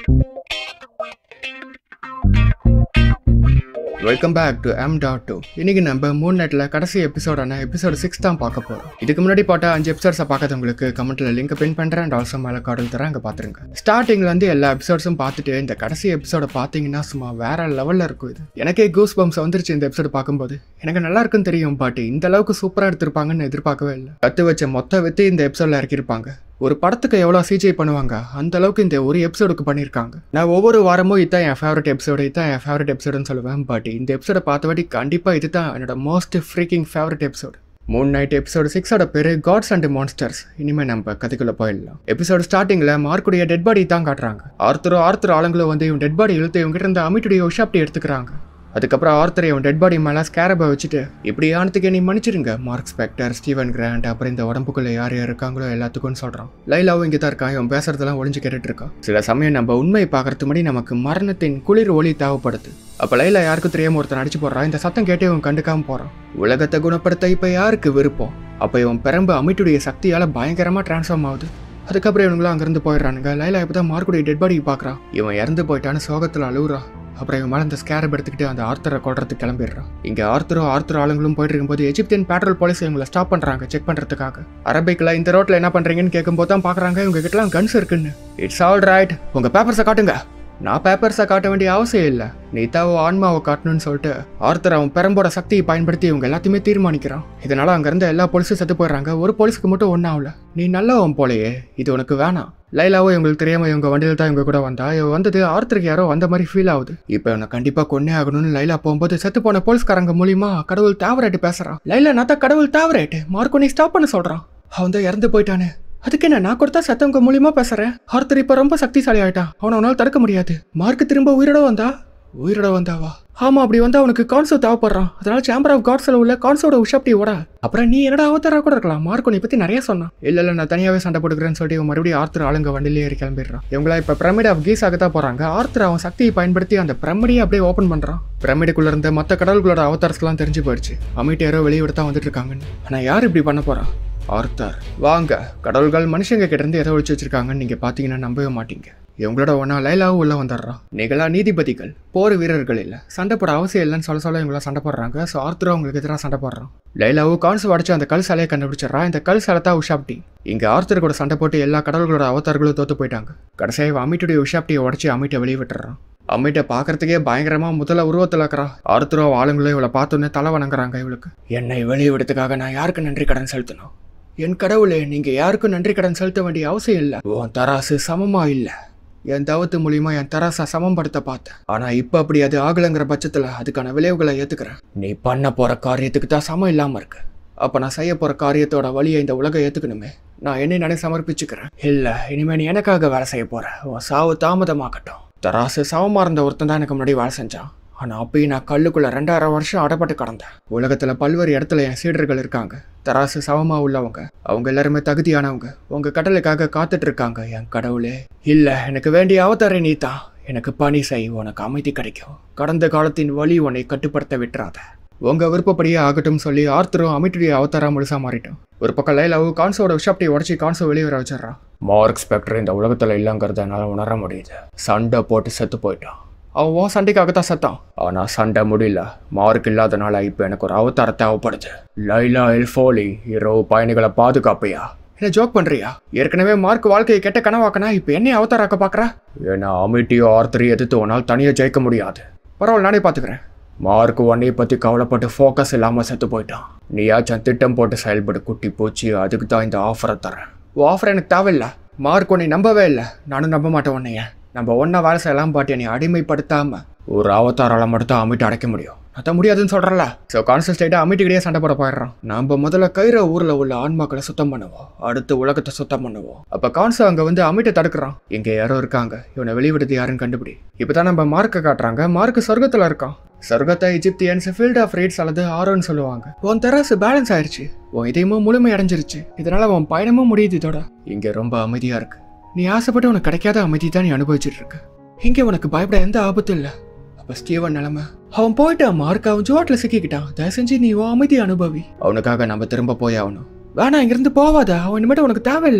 welcome back to M dot two இன்னைக்கு நம்ம மூணு நெட்டில் கடைசி எபிசோடான எபிசோட் சிக்ஸ் தான் பார்க்க போகிறோம் இதுக்கு முன்னாடி போட்ட அஞ்சு எபிசோட்ஸை பார்க்காதவங்களுக்கு கமெண்ட்ல லிங்க் பின் பண்ணுறேன் அண்ட் ஆல்சோ மேலே கார்டில் தரேன் அங்கே பார்த்துருங்க ஸ்டார்டிங்ல இருந்து எல்லா எபிசோட்ஸும் பார்த்துட்டு இந்த கடைசி எபிசோட பார்த்தீங்கன்னா சும்மா வேற லெவலில் இருக்கும் இது எனக்கே கூஸ் பம்ஸ் வந்துருச்சு இந்த எபிசோட் பார்க்கும்போது எனக்கு நல்லா இருக்குன்னு தெரியும் பட் இந்த அளவுக்கு சூப்பராக எடுத்திருப்பாங்கன்னு எதிர்பார்க்கவே இல்லை கற்று வச்ச மொத்த வித்து இந்த எபிசோடில் இறக்கியிருப்பாங்க ஒரு படத்துக்கு எவ்வளோ சிஜிஐ பண்ணுவாங்க அந்த அளவுக்கு இந்த ஒரு எபிசோடுக்கு பண்ணியிருக்காங்க நான் ஒவ்வொரு வாரமும் இதான் என் ஃபேவரட் எபிசோடு இதான் என் ஃபேவரட் எபிசோடுன்னு சொல்லுவேன் பட் இந்த எபிசோடை பார்த்த வாட்டி கண்டிப்பாக இதுதான் என்னோட most freaking favourite episode Moon Knight episode சிக்ஸோட பேர் காட்ஸ் அண்ட் மான்ஸ்டர்ஸ் இனிமேல் நம்ம கதைக்குள்ள போயிடலாம் எபிசோடு ஸ்டார்டிங்கில் மார்க்குடைய டெட் பாடி தான் காட்டுறாங்க ஆர்த்தரோ ஆர்த்தர் ஆளுங்களும் வந்து இவன் டெட் பாடி இழுத்து இவங்ககிட்ட இருந்த அமிட்டுடைய உஷாப்டி எடுத்துக்கிறாங்க அதுக்கப்புறம் ஆர்த்தர் இவன் டெட் பாடி மேலே ஸ்கேரபை வச்சுட்டு இப்படி ஆனதுக்கு நீ மன்னிச்சிருங்க மார்க் ஸ்பெக்டர் ஸ்டீவன் கிராண்ட் அப்புறம் இந்த உடம்புக்குள்ள யார் யார் இருக்காங்களோ எல்லாத்துக்கும் சொல்கிறான் லைலாவும் இங்கே தான் இருக்கான் இவன் பேசுறதெல்லாம் ஒளிஞ்சு கேட்டுட்டு இருக்கான் சில சமயம் நம்ம உண்மையை பார்க்கறதுக்கு முன்னாடி நமக்கு மரணத்தின் குளிர் ஒளி தேவைப்படுது அப்போ லைலா யாருக்கும் தெரியாம ஒருத்தன் அடிச்சு போடுறான் இந்த சத்தம் கேட்டு இவன் கண்டுக்காம போகிறான் உலகத்தை குணப்படுத்த இப்போ யாருக்கு விருப்பம் அப்போ இவன் பெரம்பு அமிட்டுடைய சக்தியால் பயங்கரமாக டிரான்ஸ்ஃபார்ம் ஆகுது அதுக்கப்புறம் இவனுங்களும் அங்கேருந்து போயிடுறானுங்க லைலா இப்போ தான் மார்க்குடைய டெட் பாடி பார்க்குறான் இவன் இறந்து போயிட்டான்னு சோகத்தில் அழுகுறான் அப்புறம் இவன் மேலே இந்த ஸ்கேரப் எடுத்துக்கிட்டு அந்த ஆர்த்தரை கொள்றதுக்கு கிளம்பிடுறான் இங்கே ஆர்த்தரும் ஆர்த்தர் ஆளுங்களும் போயிட்டு இருக்கும்போது எஜிப்தியன் பேட்ரோல் போலீஸ் இவங்களை ஸ்டாப் பண்ணுறாங்க செக் பண்ணுறதுக்காக அரபிக்கில் இந்த ரோட்டில் என்ன பண்ணுறீங்கன்னு கேட்கும்போது தான் பார்க்குறாங்க இவங்க கிட்டலாம் கன்ஸ் இருக்குன்னு இட்ஸ் ஆல் ரைட் உங்கள் பேப்பர்ஸை காட்டுங்க நான் பேப்பர்ஸை காட்ட வேண்டிய அவசியம் இல்லை நீ தான் உன் ஆன்மாவை காட்டணும்னு சொல்லிட்டு ஆர்த்தர் அவன் பெரம்போட சக்தியை பயன்படுத்தி இவங்க எல்லாத்தையுமே தீர்மானிக்கிறான் இதனால அங்க இருந்த எல்லா போலீஸும் செத்து போயிடுறாங்க ஒரு போலீஸுக்கு மட்டும் ஒன்றாகல நீ நல்லவன் போலயே இது உனக்கு வேணாம் லைலாவோ இவங்களுக்கு தெரியாம இவங்க வண்டியில் தான் இவங்க கூட வந்தா இவ வந்தது ஆர்த்தருக்கு யாரோ வந்த மாதிரி ஃபீல் ஆகுது இப்போ இவனை கண்டிப்பா கொன்னே ஆகணும்னு லைலா போகும்போது செத்து போன போலீஸ்காரங்க மூலியமா கடவுள் தாவரேட்டு பேசுறான் லைலா நான் தான் கடவுள் தாவரேட்டு மார்க்கோ நீ ஸ்டாப் பண்ண சொல்றான் அவன் தான் இறந்து போயிட்டானே அதுக்கு என்ன நான் கொடுத்தா சத்தவங்க மூலியமா பேசுறேன் ஆர்த்தர் இப்ப ரொம்ப சக்திசாலி ஆயிட்டான் அவனை அவனால தடுக்க முடியாது மார்க் திரும்ப உயிரோட வந்தா உயிரோட வந்தாவா ஆமா அப்படி வந்து அவனுக்கு கான்சோ தேவைப்படுறான் அதனால சேம்பர் ஆஃப் காட்ஸ்ல உள்ள கான்சோட உஷாப்டி ஓட அப்புறம் நீ என்னடா அவதாரா கூட இருக்கலாம் மார்க்கோ நீ பத்தி நிறைய சொன்னான் இல்ல இல்ல நான் தனியாவே சண்டை போட்டுக்கிறேன்னு சொல்லிட்டு இவன் மறுபடியும் ஆர்த்தர் ஆளுங்க வண்டியிலே ஏறி கிளம்பிடுறான் இவங்களா இப்ப பிரமிட் ஆஃப் கீஸாக தான் போறாங்க ஆர்த்தர் அவன் சக்தியை பயன்படுத்தி அந்த பிரமிடியை அப்படியே ஓபன் பண்றான் பிரமிடுக்குள்ள இருந்த மத்த கடவுள்களோட அவதாரஸ்லாம் தெரிஞ்சு போயிடுச்சு அமிட்டு யாரோ வெளியே விட தான் வந்துட்டு இருக்காங்கன்னு ஆனா யார் இப்படி பண்ண போறா ஆர்த்தர் வாங்க கடவுள்கள் மனுஷங்க கிட்ட இருந்து எதை ஒழிச்சு வச்சிருக்காங்கன்னு நீங்க பாத்தீங்கன்னா நம்பவே மாட்டீங்க இவங்களோட ஒன்றா லைலாவும் உள்ள வந்துடுறான் நீங்களா நீதிபதிகள் போர் வீரர்கள் இல்லை சண்டை போட அவசியம் இல்லைன்னு சொல்ல சொல்ல இவங்களாம் சண்டை போடுறாங்க ஸோ ஆர்த்தரும் அவங்களுக்கு எதிராக சண்டை போடுறான் லைலாவும் கான்சு உடச்சு அந்த கல் சாலையை கண்டுபிடிச்சிடறா இந்த கல் சாலை தான் உஷாப்டி இங்கே ஆர்த்தர் கூட சண்டை போட்டு எல்லா கடவுள்களோட அவதார்களும் தோத்து போயிட்டாங்க கடைசியாக இவன் அமிட்டுடைய உஷாப்டியை உடச்சி அமிட்டை வெளியே விட்டுறான் அம்மிட்ட பார்க்கறதுக்கே பயங்கரமா முதல்ல உருவத்தில் இருக்கிறா ஆர்த்தரோ ஆளுங்களும் இவளை பார்த்தோன்னே தலை வணங்குறாங்க இவளுக்கு என்னை வெளியே விடுறதுக்காக நான் யாருக்கு நன்றி கடன் செலுத்தணும் என் கடவுளே நீங்க யாருக்கும் நன்றி கடன் செலுத்த வேண்டிய அவசியம் இல்லை உன் தராசு சமமா இல்லை என் தவத்து மூலியமா என் தராசை சமப்படுத்த பார்த்தேன் ஆனா இப்ப அப்படி அது ஆகலைங்கிற பட்சத்துல அதுக்கான விளைவுகளை ஏத்துக்கிறேன் நீ பண்ண போற காரியத்துக்கு தான் சமம் இல்லாம இருக்கு அப்ப நான் செய்ய போற காரியத்தோட வழியை இந்த உலகம் ஏத்துக்கணுமே நான் என்னை நானே சமர்ப்பிச்சுக்கிறேன் இல்ல இனிமே நீ எனக்காக வேலை செய்ய போற உன் சாவு தாமதமாகட்டும் தராசு சமமா இருந்த ஒருத்தன் தான் எனக்கு முன்னாடி வேலை செஞ்சான் ஆனால் அப்பயும் நான் கல்லுக்குள்ள ரெண்டாயிரம் வருஷம் அடப்பட்டு கடந்தேன் உலகத்தில் பல்வேறு இடத்துல என் சீடர்கள் இருக்காங்க தராசு சமமா உள்ளவங்க அவங்க எல்லாருமே தகுதியானவங்க உங்க கடலுக்காக காத்துட்டு இருக்காங்க என் கடவுளே இல்ல எனக்கு வேண்டிய அவதாரை நீ தான் எனக்கு பணி செய் உனக்கு அமைதி கிடைக்கும் கடந்த காலத்தின் வழி உன்னை கட்டுப்படுத்த விட்டுறாத உங்க விருப்பப்படியே ஆகட்டும் சொல்லி ஆர்த்தரும் அமிட்டுடைய அவதாரா முழுசா மாறிட்டோம் ஒரு பக்கம் லைலாவும் கான்சோட உஷாப்டியை உடச்சி கான்சோ வெளியே வர வச்சிடறான் மார்க் ஸ்பெக்டர் இந்த உலகத்துல இல்லைங்கிறத என்னால் உணர முடியுது சண்டை போட்டு செத்து போயிட்டான் அவன் உன் சண்டைக்காக தான் செத்தான் ஆனால் சண்டை முடியல மார்க் இல்லாதனால இப்போ எனக்கு ஒரு அவதாரம் தேவைப்படுது லைலா எல்ஃபோலி இரவு பயணிகளை பாதுகாப்பையா என்ன ஜோக் பண்றியா ஏற்கனவே மார்க் வாழ்க்கையை கெட்ட கனவாக்கனா இப்போ என்ன அவதாராக்க பார்க்குற ஏன்னா அமிட்டியோ ஆர்த்தரையும் எதிர்த்து உன்னால் தனியாக ஜெயிக்க முடியாது பரவாயில்ல நானே பார்த்துக்கிறேன் மார்க் உன்னைய பற்றி கவலைப்பட்டு ஃபோக்கஸ் இல்லாமல் செத்து போயிட்டான் நீயாச்சும் திட்டம் போட்டு செயல்படு குட்டி போச்சு அதுக்கு தான் இந்த ஆஃபரை தரேன் உன் ஆஃபர் எனக்கு தேவையில்லை மார்க் உன்னை நம்பவே இல்லை நானும் நம்ப மாட்டேன் உன்னைய நம்ம ஒன்றா வேலை செய்யலாம் பாட்டி நீ அடிமைப்படுத்தாம ஒரு அவதாரால மட்டும் தான் அமிட்டு அடைக்க முடியும் அதான் முடியாதுன்னு சொல்கிறல ஸோ கான்சன்ட்ரேட்டாக அமிட்டுக்கிட்டே சண்டை போட போயிடுறான் நம்ம முதல்ல கயிற ஊரில் உள்ள ஆன்மாக்களை சுத்தம் பண்ணுவோம் அடுத்து உலகத்தை சுத்தம் பண்ணுவோம் அப்போ கான்சோ அங்கே வந்து அமிட்டை தடுக்கிறான் இங்கே யாரோ இருக்காங்க இவனை வெளிவிடுறது யாருன்னு கண்டுபிடி இப்போ தான் நம்ம மார்க்கை காட்டுறாங்க மார்க் சொர்க்கத்தில் இருக்கான் சொர்க்கத்தை இஜிப்தியன்ஸ் ஃபீல்ட் ஆஃப் ரேட்ஸ் அல்லது ஆரோன்னு சொல்லுவாங்க உன் தராசு பேலன்ஸ் ஆயிடுச்சு உன் இதயமும் முழுமை அடைஞ்சிருச்சு இதனால உன் பயணமும் முடியுது இதோட இங்கே ரொம்ப அமைதியாக இருக்கு நீ ஆசைப்பட்டு உனக்கு கிடைக்காத அமைதி தான் நீ அனுபவிச்சுட்டு இருக்க இங்கே உனக்கு பயப்பட எந்த ஆபத்தும் இல்லை அப்ப ஸ்டீவன் நிலைமை அவன் போயிட்டான் மார்க் அவன் ஜோட்ல சிக்கிக்கிட்டான் தயவு செஞ்சு நீ உன் அமைதி அனுபவி அவனுக்காக நம்ம திரும்ப போய் ஆகணும் வேணாம் இங்கிருந்து போவாத அவன் இனிமேட்டு உனக்கு தேவையில்ல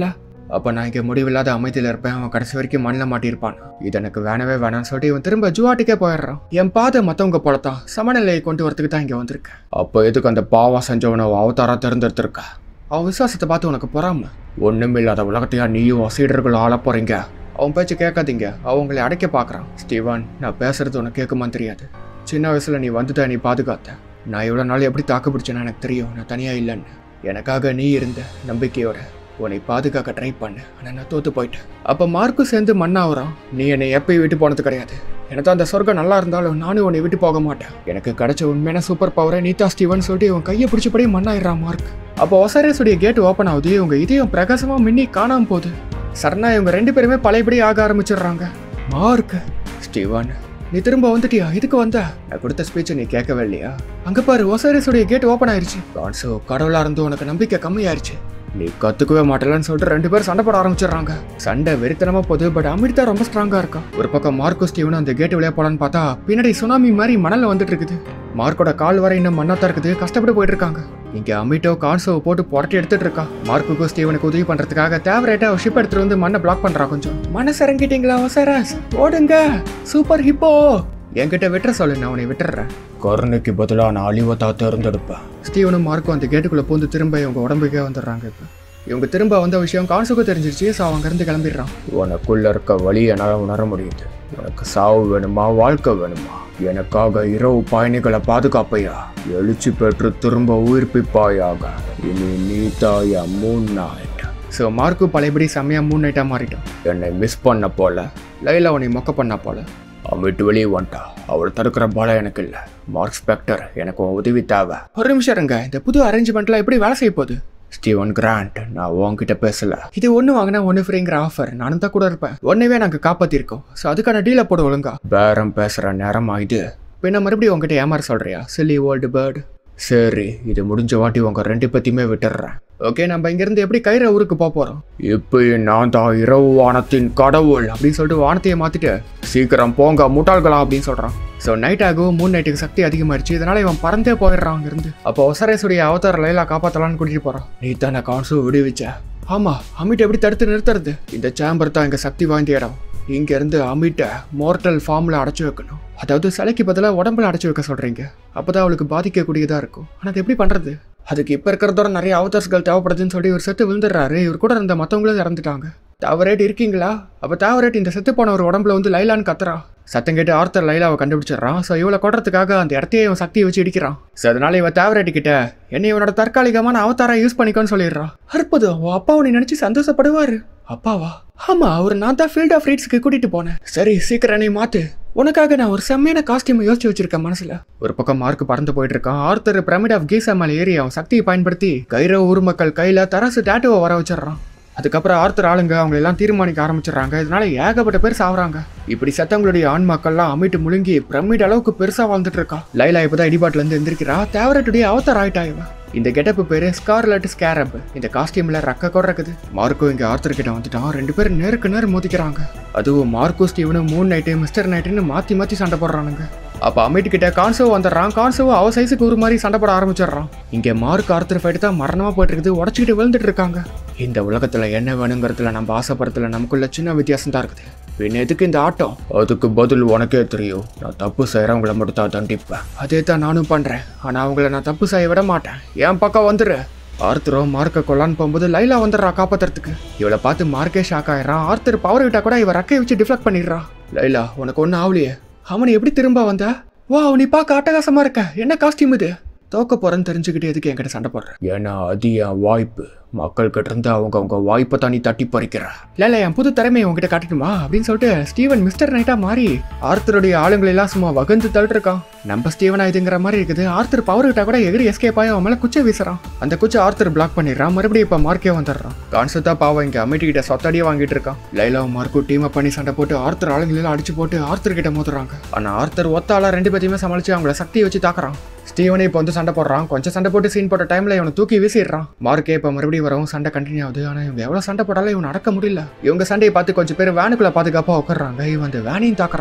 அப்போ நான் இங்கே முடிவில்லாத அமைதியில் இருப்பேன் அவன் கடைசி வரைக்கும் மண்ணில் மாட்டியிருப்பான் இது எனக்கு வேணவே வேணாம்னு சொல்லிட்டு இவன் திரும்ப ஜுவாட்டுக்கே போயிடுறான் என் பாதை மற்றவங்க போலத்தான் சமநிலையை கொண்டு வரதுக்கு தான் இங்கே வந்திருக்கேன் அப்போ எதுக்கு அந்த பாவம் செஞ்சவனை அவதாரா தேர்ந்தெடுத்திருக்க அவன் விசுவாசத்தை பார்த்து உனக்கு பொறாம ஒண்ணுமில்லாத உலகத்தையா நீயும் சீடர்கள் ஆள போறீங்க அவன் பேச்சு கேட்காதீங்க அவங்களை அடைக்க பார்க்கறான் ஸ்டீவன் நான் பேசுறது உனக்கு கேட்குமான்னு தெரியாது சின்ன வயசுல நீ வந்துட்ட நீ பாதுகாத்த நான் இவ்வளோ நாள் எப்படி தாக்கு பிடிச்சேன்னு எனக்கு தெரியும் நான் தனியாக இல்லைன்னு எனக்காக நீ இருந்த நம்பிக்கையோட உன்னை பாதுகாக்க ட்ரை பண்ண ஆனால் நான் தோத்து போயிட்டேன் அப்போ மார்க்கும் சேர்ந்து மண்ணாவறான் நீ என்னை எப்பயும் விட்டு போனது கிடையாது எனக்கு அந்த சொர்க்கம் நல்லா இருந்தாலும் நானும் உன்னை விட்டு போக மாட்டேன் எனக்கு கிடைச்ச உண்மையான சூப்பர் பவரை நீதா ஸ்டீவன் சொல்லிட்டு இவன் கையை பிடிச்சபடி மண்ணாயிடுறான் மார்க் அப்போ ஒசரேஸுடைய கேட் ஓப்பன் ஆகுது இவங்க இதயம் பிரகாசமா மின்னி காணாம போகுது சரணா இவங்க ரெண்டு பேருமே பழையபடி ஆக ஆரம்பிச்சிடுறாங்க மார்க் ஸ்டீவன் நீ திரும்ப வந்துட்டியா இதுக்கு வந்த நான் கொடுத்த ஸ்பீச்சை நீ கேட்கவே இல்லையா அங்க பாரு ஒசரேஸுடைய கேட் ஓப்பன் ஆயிருச்சு கான்சோ கடவுளா இருந்து உனக்கு நம்பிக்கை கம்மியாயிருச்சு நீ கத்துக்கவே மாட்டலன்னு சொல்லிட்டு ரெண்டு பேரும் சண்டை போட ஆரம்பிச்சிடுறாங்க சண்டை வெறித்தனமா போகுது பட் அமிர்தா தான் ரொம்ப ஸ்ட்ராங்கா இருக்கா ஒரு பக்கம் மார்க்கோ ஸ்டீவனும் அந்த கேட் வழியா போலான்னு பார்த்தா பின்னாடி சுனாமி மாதிரி மணல்ல வந்துட்டு இருக்குது மார்க்கோட கால் வரை இன்னும் மண்ணாத்தான் இருக்குது கஷ்டப்பட்டு போயிட்டு இருக்காங்க இங்க அமிட்டோ கான்சோவை போட்டு புரட்டி எடுத்துட்டு இருக்கா மார்க்குக்கும் ஸ்டீவனுக்கு உதவி பண்றதுக்காக தேவரேட்டா ஷிப் எடுத்துட்டு வந்து மண்ணை பிளாக் பண்றா கொஞ்சம் மனசு இறங்கிட்டீங்களா ஒசரஸ் ஓடுங்க சூப்பர் ஹிப்போ என்கிட்ட விட்டுற சொல்லு நான் உன்னை விட்டுறேன் கருணைக்கு பதிலாக நான் அழிவை தான் தேர்ந்தெடுப்பேன் ஸ்டீவனும் மார்க்கும் அந்த கேட்டுக்குள்ள பூந்து திரும்ப இவங்க உடம்புக்கே வந்துடுறாங்க இப்போ இவங்க திரும்ப வந்த விஷயம் கான்சுக்கு தெரிஞ்சிருச்சு ஸோ அவங்க இருந்து கிளம்பிடுறான் உனக்குள்ள இருக்க வழி என்னால் உணர முடியுது உனக்கு சாவு வேணுமா வாழ்க்கை வேணுமா எனக்காக இரவு பயணிகளை பாதுகாப்பையா எழுச்சி பெற்று திரும்ப உயிர்ப்பிப்பாயாக இனி நீ தாயா மூன் நைட் ஸோ மார்க்கு பழையபடி செம்மையா மூன் நைட்டாக மாறிட்டான் என்னை மிஸ் பண்ண போல லைலா உன்னை மொக்க பண்ண போல அவன் விட்டு வெளியே வந்துட்டா அவள் தடுக்கிற பாலம் எனக்கு இல்லை மார்க் ஸ்பெக்டர் எனக்கு உன் உதவி தேவை ஒரு நிமிஷம் இருங்க இந்த புது அரேஞ்ச்மெண்ட்லாம் எப்படி வேலை செய்ய போகுது ஸ்டீவன் கிராண்ட் நான் உன்கிட்ட பேசல இது ஒன்று வாங்கினா ஒன்று ஃப்ரீங்கிற ஆஃபர் நானும் தான் கூட இருப்பேன் ஒன்னவே நாங்கள் காப்பாற்றிருக்கோம் ஸோ அதுக்கான டீலை போட ஒழுங்கா பேரம் பேசுகிற நேரமா இது பின்ன மறுபடியும் உங்ககிட்ட ஏமாற சொல்றியா சில்லி ஓல்டு பேர்டு சரி இது முடிஞ்ச வாட்டி உங்க ரெண்டு பத்தியுமே விட்டுடுறேன் ஓகே நம்ம இங்கிருந்து எப்படி கைர ஊருக்கு போக போறோம் இப்பயும் நான் தான் இரவு வானத்தின் கடவுள் அப்படின்னு சொல்லிட்டு வானத்தையே மாத்திட்டு சீக்கிரம் போங்க முட்டாள்களா அப்படின்னு சொல்றான் ஸோ நைட் ஆகும் மூணு நைட்டுக்கு சக்தி அதிகமாயிருச்சு இதனால இவன் பறந்தே போயிடுறான் அங்கிருந்து அப்போ ஒசரேசுடைய அவதார லைலா காப்பாத்தலாம்னு கூட்டிட்டு போறான் நீ தானே கான்சு விடுவிச்ச ஆமா அமிட் எப்படி தடுத்து நிறுத்துறது இந்த சேம்பர் தான் இங்க சக்தி வாய்ந்த இடம் இங்க இருந்து அமிட்ட மோர்டல் ஃபார்ம்ல அடைச்சு வைக்கணும் அதாவது சிலைக்கு பதிலாக உடம்புல அடைச்சு வைக்க சொல்றீங்க அப்பதான் அவளுக்கு பாதிக்கக்கூடியதா இருக்கும் ஆனா அது எப்படி பண்றது அதுக்கு இப்ப இருக்கிறதோட நிறைய அவதார்ஸ்கள் தேவைப்படுதுன்னு சொல்லி இவர் செத்து விழுந்துடுறாரு இவர் கூட இருந்த மத்தவங்களும் இறந்துட்டாங்க தாவரேட் இருக்கீங்களா அப்ப தாவரேட் இந்த செத்து போன ஒரு உடம்புல வந்து லைலான்னு கத்துறா சத்தம் கேட்டு ஆர்த்தர் லைலாவை கண்டுபிடிச்சிடுறான் ஸோ இவளை கொட்டுறதுக்காக அந்த இடத்தையே இவன் சக்தியை வச்சு இடிக்கிறான் ஸோ அதனால இவன் தேவரேட்டு கிட்ட என்னை இவனோட தற்காலிகமான அவதாரா யூஸ் பண்ணிக்கோன்னு சொல்லிடுறான் அற்புதம் உன் அப்பாவை நீ நினைச்சு சந்தோஷப்படுவாரு அப்பாவா ஆமா அவர் நான் தான் ஃபீல்ட் ஆஃப் ரீட்ஸ்க்கு கூட்டிட்டு போனேன் சரி சீக்கிரம் நீ மாத்து உனக்காக நான் ஒரு செம்மையான காஸ்டியூம் யோசிச்சு வச்சிருக்கேன் மனசுல ஒரு பக்கம் மார்க் பறந்து போயிட்டு இருக்கான் ஆர்த்தர் பிரமிட் ஆஃப் கீசா மேல ஏறி அவன் சக்தியை பயன்படுத்தி கைரோ ஊர் மக்கள் கையில தராசு டேட்டுவை வர வச்சிடுறான் அதுக்கப்புறம் ஆர்த்தர் ஆளுங்க அவங்க எல்லாம் தீர்மானிக்க ஆரம்பிச்சிடுறாங்க இதனால ஏகப்பட்ட பேர் சாவறாங்க இப்படி சத்தங்களுடைய ஆண் மக்கள்லாம் அமிட்டு முழுங்கி பிரமிட் அளவுக்கு பெருசா வாழ்ந்துட்டு இருக்கா லைலா இப்பதான் இடிபாட்டுல இருந்து எந்திரிக்கிறா தேவரட்டுடைய அவதார் ஆயிட்டா இவ இந்த கெட்டப் பேரு ஸ்கார்லட் ஸ்கேரப் இந்த காஸ்டியூம்ல ரக்க கூட இருக்குது மார்க்கோ இங்க ஆர்த்தர் கிட்ட வந்துட்டான் ரெண்டு பேரும் நேருக்கு நேர் மோதிக்கிறாங்க அதுவும் மார்க்கோ ஸ்டீவனும் மூன் நைட்டு மிஸ்டர் நைட்டுன்னு மாத்தி மாத்தி சண்டை போடுறானுங்க அப்ப அமிட் கிட்ட கான்சோ வந்துடுறான் கான்சோ அவ சைஸுக்கு ஒரு மாதிரி சண்டை போட ஆரம்பிச்சிடுறான் இங்க மார்க் ஆர்த்தர் ஃபைட் தான் மரணமா போயிட்டு இருக்குது உடச்சிக்கிட்டு விழுந்துட்டு இருக்காங்க இந்த உலகத்துல என்ன வேணுங்கிறதுல நம்ம ஆசைப்படுறதுல நமக்குள்ள சின்ன வித்தியாசம் தான் இருக்குது பின்ன எதுக்கு இந்த ஆட்டம் அதுக்கு பதில் உனக்கே தெரியும் நான் தப்பு செய்யறவங்கள மட்டும் தான் தண்டிப்பேன் அதே தான் நானும் பண்றேன் ஆனா அவங்கள நான் தப்பு செய்ய விட மாட்டேன் என் பக்கம் வந்துரு ஆர்த்தரோ மார்க்க கொல்லான்னு போகும்போது லைலா வந்துடுறா காப்பாத்துறதுக்கு இவளை பார்த்து மார்க்கே ஷாக் ஆயிடுறான் ஆர்த்தர் பவர் விட்டா கூட இவ ரக்கையை வச்சு டிஃப்ளெக்ட் பண்ணிடுறா லைலா உனக்கு ஒன்றும் ஆவலையே அவனை எப்படி திரும்ப வந்த வா நீ பார்க்க அட்டகாசமா இருக்க என்ன காஸ்டியூம் இது தோக்க போறேன்னு தெரிஞ்சுக்கிட்டு எதுக்கு என்கிட்ட சண்டை போடுற ஏன்னா அது என் வாய்ப்பு மக்கள் கிட்ட இருந்து அவங்க அவங்க வாய்ப்பை தான் நீ தட்டி பறிக்கிற இல்ல இல்ல என் புது திறமையை உங்ககிட்ட காட்டணுமா அப்படின்னு சொல்லிட்டு ஸ்டீவன் மிஸ்டர் நைட்டா மாறி ஆர்த்தருடைய ஆளுங்களை எல்லாம் சும்மா வகந்து தள்ளிட்டு இருக்கான் நம்ம ஸ்டீவனா இதுங்கிற மாதிரி இருக்குது ஆர்த்தர் பவர் கிட்ட கூட எகிரி எஸ்கேப் ஆகி அவன் மேல குச்சை வீசுறான் அந்த குச்சை ஆர்த்தர் பிளாக் பண்ணிடுறான் மறுபடியும் இப்ப மார்க்கே வந்துடுறான் கான்செப்டா பாவம் இங்க அமிட்டி கிட்ட சொத்தடியே வாங்கிட்டு இருக்கான் லைலாவும் மார்க்கும் டீம் பண்ணி சண்டை போட்டு ஆர்த்தர் ஆளுங்களெல்லாம் அடிச்சு போட்டு ஆர்த்தர் கிட்ட மோதுறாங்க ஆனா ஆர்த்தர் ஒத்த ஆளா ரெண்டு பேத்தையுமே சமாளிச்சு அவங்கள சக்தியை வச்சு தாக்குறான் ஸ்டீவனே இப்போ வந்து சண்டை போடுறான் கொஞ்சம் சண்டை போட்டு சீன் போட்ட டைம்ல இவனை தூக்கி வீசிடுறான் மார்க்கே இப்போ மறுபடியும் வரவும் சண்டை கண்டினியூ ஆகுது ஆனால் இவங்க எவ்வளோ சண்டை போட்டாலும் இவன் அடக்க முடியல இவங்க சண்டையை பார்த்து கொஞ்சம் பேர் வேனுக்குள்ள பாதுகாப்பாக உட்காடுறாங்க இவன் அந்த வேனையும் தாக்குறான்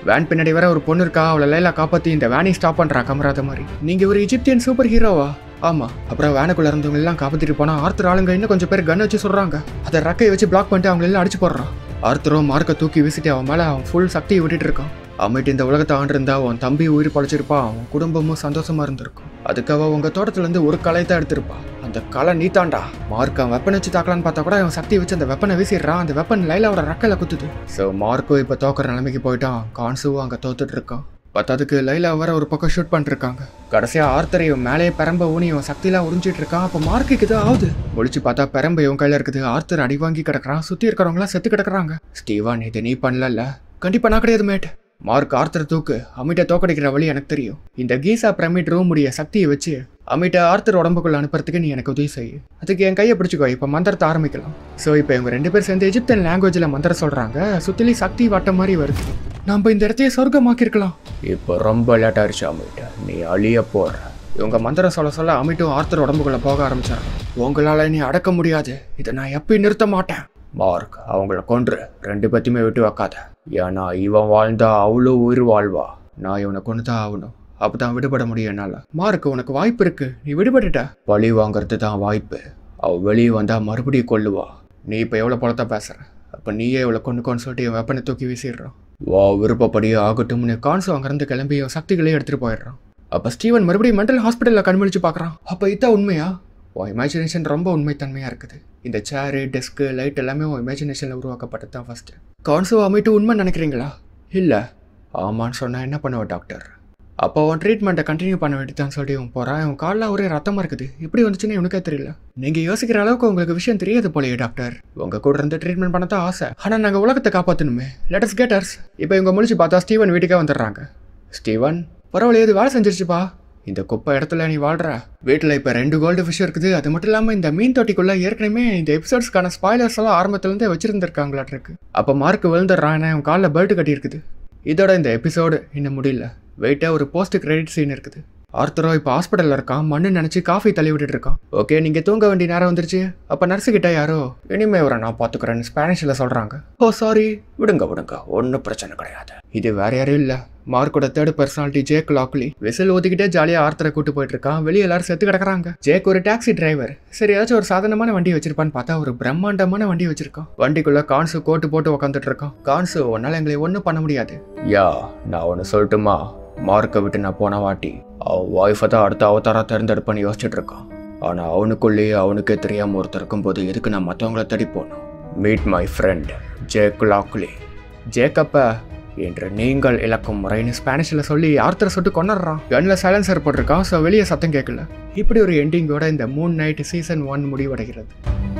வேன் பின்னாடி வேற ஒரு பொண்ணு இருக்கா அவளை லைலா காப்பாத்தி இந்த வேனை ஸ்டாப் பண்றா கமராத மாதிரி நீங்க ஒரு இஜிப்தியன் சூப்பர் ஹீரோவா ஆமா அப்புறம் வேனுக்குள்ள இருந்தவங்க எல்லாம் காப்பாத்திட்டு போனா ஆர்த்தர் ஆளுங்க இன்னும் கொஞ்சம் பேர் கன் வச்சு சொல்றாங்க அதை ரக்கையை வச்சு பிளாக் பண்ணிட்டு அவங்க எல்லாம் அடிச்சு போடுறான் ஆர்த்தரும் மார்க்கை தூக்கி வீசிட்டு அவன் மேல அவன் ஃபுல் சக்தியை விட்டுட்டு இருக்கான் அம்மிட்டு இந்த உலகத்தை ஆண்டிருந்தா அவன் தம்பி உயிர் பழைச்சிருப்பான் அவன் குடும்பமும் சந்தோஷமா இருந்திருக்கும் அதுக்காக உங்க தோட்டத்துல இருந்து ஒரு களை தான் எடுத்திருப்பா அந்த களை நீத்தாண்டா மார்க் அவன் வெப்பன் வச்சு தாக்கலான்னு பார்த்தா கூட அவன் சக்தி வச்சு அந்த வெப்பனை வீசிடுறான் அந்த வெப்பன் லைலாவோட ரக்கையில குத்துது ஸோ மார்க்கும் இப்போ தோக்குற நிலைமைக்கு போயிட்டான் கான்சுவும் அங்கே தோத்துட்டு இருக்கான் பத்தாதுக்கு லைலா வர ஒரு பக்கம் ஷூட் பண்ணிருக்காங்க கடைசியா ஆர்த்தர் இவன் மேலேயே பெரம்ப ஊனி இவன் சக்தியெல்லாம் உறிஞ்சிட்டு இருக்கான் அப்போ மார்க்குக்கு இது ஆகுது ஒழிச்சு பார்த்தா பெரம்பு இவன் கையில இருக்குது ஆர்த்தர் அடி வாங்கி கிடக்குறான் சுத்தி இருக்கிறவங்களாம் செத்து கிடக்குறாங்க ஸ்டீவான் இது நீ பண்ணல கண்டிப்பா நான் கிடையாது மேட் மார்க் ஆர்த்தர் தூக்கு அமிட்ட தோக்கடிக்கிற வழி எனக்கு தெரியும் இந்த கீசா பிரமிட் ரூம் உடைய சக்தியை வச்சு அமிட்ட ஆர்த்தர் உடம்புக்குள்ள அனுப்புறதுக்கு நீ எனக்கு உதவி செய்ய அதுக்கு என் கையை பிடிச்சிக்கோ இப்போ மந்திரத்தை ஆரம்பிக்கலாம் ஸோ இப்போ இவங்க ரெண்டு பேர் சேர்ந்து எஜிப்தன் லாங்குவேஜில் மந்திரம் சொல்கிறாங்க சுத்திலி சக்தி வட்டம் மாதிரி வருது நம்ம இந்த இடத்தையே சொர்க்கமாக்கிருக்கலாம் இப்போ ரொம்ப லேட் ஆயிடுச்சு அமிட்ட நீ அழிய போற இவங்க மந்திரம் சொல்ல சொல்ல அமிட்டும் ஆர்த்தர் உடம்புக்குள்ள போக ஆரம்பிச்சாங்க உங்களால நீ அடக்க முடியாது இதை நான் எப்பயும் நிறுத்த மாட்டேன் மார்க் அவங்கள கொன்று ரெண்டு பேத்தையுமே விட்டு வைக்காத ஏன்னா இவன் வாழ்ந்தா அவ்வளோ உயிர் வாழ்வா நான் இவனை கொண்டு தான் ஆகணும் அப்பதான் விடுபட முடியும் என்னால மார்க் உனக்கு வாய்ப்பு இருக்கு நீ விடுபட்டுட்ட பழி வாங்குறது தான் வாய்ப்பு அவ வெளியே வந்தா மறுபடியும் கொல்லுவா நீ இப்போ எவ்வளோ பழத்தை பேசுற அப்போ நீயே இவ்வளோ கொண்டுக்கோன்னு சொல்லிட்டு என் வெப்பனை தூக்கி வீசிடுறான் வா விருப்பப்படியே ஆகட்டும்னு கான்சு அங்கேருந்து கிளம்பி அவன் சக்திகளையும் எடுத்துகிட்டு போயிடுறான் அப்போ ஸ்டீவன் மறுபடியும் மென்டல் ஹாஸ்பிட்டலில் கண்மொழிச்சு பார்க்குறான் அப்போ இதான் உண்மையா உன் இமேஜினேஷன் ரொம்ப உண்மைத்தன்மையாக இருக்குது இந்த சேரு டெஸ்க்கு லைட் எல்லாமே உன் இமேஜினேஷனில் உருவாக்கப்பட்டது தான் ஃபஸ்ட்டு கான்சோ அமிட்டு உண்மை நினைக்கிறீங்களா இல்லை ஆமான்னு சொன்னால் என்ன பண்ணுவ டாக்டர் அப்போ அவன் ட்ரீட்மெண்ட்டை கண்டினியூ பண்ண வேண்டியதான் சொல்லி அவன் போகிறான் அவன் காலில் ஒரே ரத்தமாக இருக்குது எப்படி வந்துச்சுன்னு எனக்கே தெரியல நீங்கள் யோசிக்கிற அளவுக்கு உங்களுக்கு விஷயம் தெரியாது போலயே டாக்டர் உங்கள் கூட இருந்து ட்ரீட்மெண்ட் பண்ண தான் ஆசை ஆனால் நாங்கள் உலகத்தை காப்பாற்றணுமே லெட்டர்ஸ் கேட்டர்ஸ் இப்போ இவங்க முடிச்சு பார்த்தா ஸ்டீவன் வீட்டுக்கே வந்துடுறாங்க ஸ்டீவன் பரவாயில்ல இது வேலை செஞ்சிருச்சுப்பா இந்த குப்பை இடத்துல நீ வாழ்ற வீட்டில் இப்போ ரெண்டு கோல்டு ஃபிஷ் இருக்குது அது மட்டும் இல்லாமல் இந்த மீன் தொட்டிக்குள்ள ஏற்கனவே இந்த எபிசோட்ஸ்க்கான ஸ்பாய்லர்ஸ் எல்லாம் ஆரம்பத்துலேருந்தே வச்சிருந்துருக்காங்களாட்டு இருக்கு அப்போ மார்க் விழுந்துடுறான் ஏன்னா அவன் காலில் பெல்ட் கட்டியிருக்குது இதோட இந்த எபிசோடு இன்னும் முடியல வெயிட்டாக ஒரு போஸ்ட் கிரெடிட் சீன் இருக்குது ஆர்த்தரோ இப்போ ஹாஸ்பிட்டலில் இருக்கான் மண்ணு நினச்சி காஃபி தள்ளி விட்டுட்டு இருக்கான் ஓகே நீங்கள் தூங்க வேண்டிய நேரம் வந்துருச்சு அப்போ நர்ஸு கிட்ட யாரோ இனிமே வர நான் பார்த்துக்கிறேன்னு ஸ்பானிஷில் சொல்கிறாங்க ஓ சாரி விடுங்க விடுங்க ஒன்றும் பிரச்சனை கிடையாது இது வேற யாரும் இல்லை மார்க்கோட third personality Jake Lockley whistle ஊதிக்கிட்டே ஜாலியாக ஆர்த்தரை கூட்டு போயிட்டு இருக்கான் வெளியே எல்லாரும் செத்து கிடக்குறாங்க ஜேக் ஒரு டாக்ஸி டிரைவர் சரி ஏதாச்சும் ஒரு சாதாரணமான வண்டி வச்சிருப்பான்னு பார்த்தா ஒரு பிரம்மாண்டமான வண்டி வச்சிருக்கான் வண்டிக்குள்ள கான்சு கோட்டு போட்டு உக்காந்துட்டு இருக்கான் கான்சு உன்னால எங்களை ஒன்றும் பண்ண முடியாது யா நான் ஒன்று சொல்லட்டுமா மார்க்கை விட்டு நான் போன வாட்டி அவன் ஒய்ஃபை தான் அடுத்த அவதாரா தேர்ந்தெடுப்பான்னு யோசிச்சுட்டு இருக்கான் ஆனால் அவனுக்குள்ளேயே அவனுக்கே தெரியாமல் ஒருத்தர் இருக்கும்போது எதுக்கு நான் மற்றவங்கள தேடி போகணும் meet my friend Jake Lockley ஜேக்கப்ப என்று நீங்கள் இழக்கும் முறைன்னு ஸ்பானிஷில் சொல்லி ஆர்த்தரை சுட்டு கொண்டாடுறான் கன்னில் சைலன்சர் போட்டிருக்கான் ஸோ வெளியே சத்தம் கேட்கல இப்படி ஒரு எண்டிங்கோட இந்த மூன் நைட் சீசன் ஒன் முடிவடைகிறது